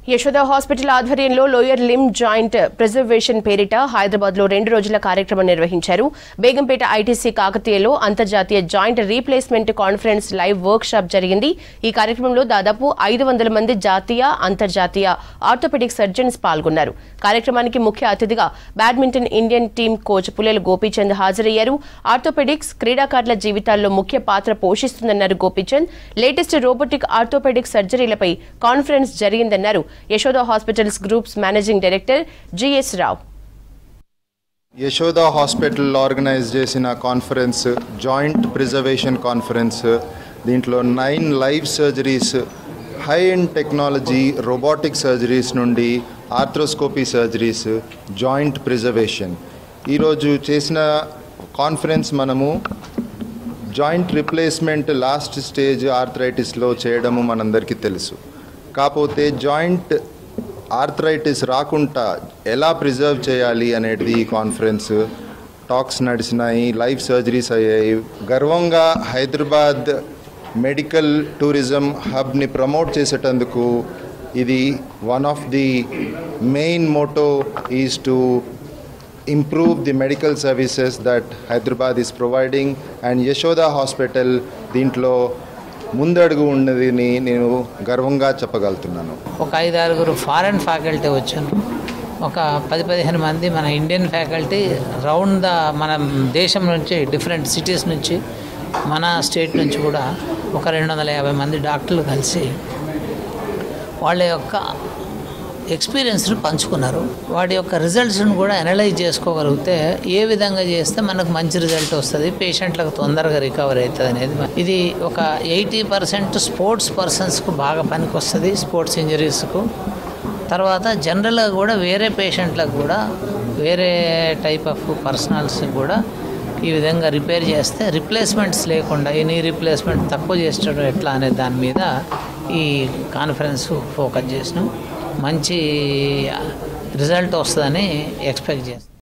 Yashoda hospital ఆధ్వర్యంలో lower limb joint preservation పేరిట హైదరాబాద్ లో రెండు రోజుల కార్యక్రమం నిర్వహించారు బేగంపేట ఐటీసీ కాకతీయలో అంతర్జాతీయ joint replacement conference live workshop జరిగింది ఈ కార్యక్రమంలో దాదాపు ఐదు వందల మంది జాతీయ అంతర్జాతీయ ఆర్థోపెడిక్ సర్జన్స్ పాల్గొన్నారు కార్యక్రమానికి ముఖ్య అతిథిగా badminton Indian team coach Pullela Gopichand హాజరయ్యారు ఆర్థోపెడిక్స్ క్రీడాకారుల జీవితాల్లో ముఖ్య పాత్ర పోషిస్తుందన్నారు గోపీచంద్ లేటెస్ట్ రోబోటిక్ ఆర్థోపెడిక్ సర్జరీలపై కాన్ఫరెన్స్ జరిగిందన్నారు Yashoda hospitals groups managing director GS Rao Yashoda hospital organise చేసిన కాన్ఫరెన్స్ జాయింట్ ప్రిజర్వేషన్ కాన్ఫరెన్స్ దీంట్లో nine live surgeries high end technology robotic surgeries నుండి ఆర్థ్రోస్కోపీ సర్జరీస్ జాయింట్ ప్రిజర్వేషన్ ఈరోజు చేసిన కాన్ఫరెన్స్ మనము జాయింట్ రిప్లేస్మెంట్ లాస్ట్ స్టేజ్ ఆర్థరైటిస్లో చేయడము మనందరికీ తెలుసు కాకపోతే జాయింట్ ఆర్థరైటిస్ రాకుండా ఎలా ప్రిజర్వ్ చేయాలి అనేది ఈ కాన్ఫరెన్స్ టాక్స్ నడిచినాయి లైవ్ సర్జరీస్ అయ్యాయి గర్వంగా హైదరాబాద్ మెడికల్ టూరిజం హబ్ని ప్రమోట్ చేసేటందుకు ఇది one of the main motto is to improve the medical services that Hyderabad is providing and Yashoda Hospital దీంట్లో ముందడుగు ఉన్నదిని నేను గర్వంగా చెప్పగలుగుతున్నాను ఒక ఐదు ఆరుగురు ఫారెన్ ఫ్యాకల్టీ వచ్చాను ఒక పది పదిహేను మంది మన ఇండియన్ ఫ్యాకల్టీ రౌండ్ ద మన దేశం నుంచి డిఫరెంట్ సిటీస్ నుంచి మన స్టేట్ నుంచి కూడా ఒక రెండు వందల యాభై మంది డాక్టర్లు కలిసి వాళ్ళ యొక్క ఎక్స్పీరియన్స్ని పంచుకున్నారు వాటి యొక్క రిజల్ట్స్ని కూడా అనలైజ్ చేసుకోగలిగితే ఏ విధంగా చేస్తే మనకు మంచి రిజల్ట్ వస్తుంది పేషెంట్లకు తొందరగా రికవర్ అవుతుంది అనేది ఇది ఒక ఎయిటీ పర్సెంట్ స్పోర్ట్స్ పర్సన్స్కు బాగా పనికి వస్తుంది స్పోర్ట్స్ ఇంజరీస్కు తర్వాత జనరల్గా కూడా వేరే పేషెంట్లకు కూడా వేరే టైప్ ఆఫ్ పర్సనల్స్ కూడా ఈ విధంగా రిపేర్ చేస్తే రిప్లేస్మెంట్స్ లేకుండా ఈ నీ రిప్లేస్మెంట్ తక్కువ చేసడం ఎట్లా అనే దాని మీద ఈ కాన్ఫరెన్స్ ఫోకస్ చేసినాం మంచి రిజల్ట్ వస్తుందని ఎక్స్పెక్ట్ చేస్తాం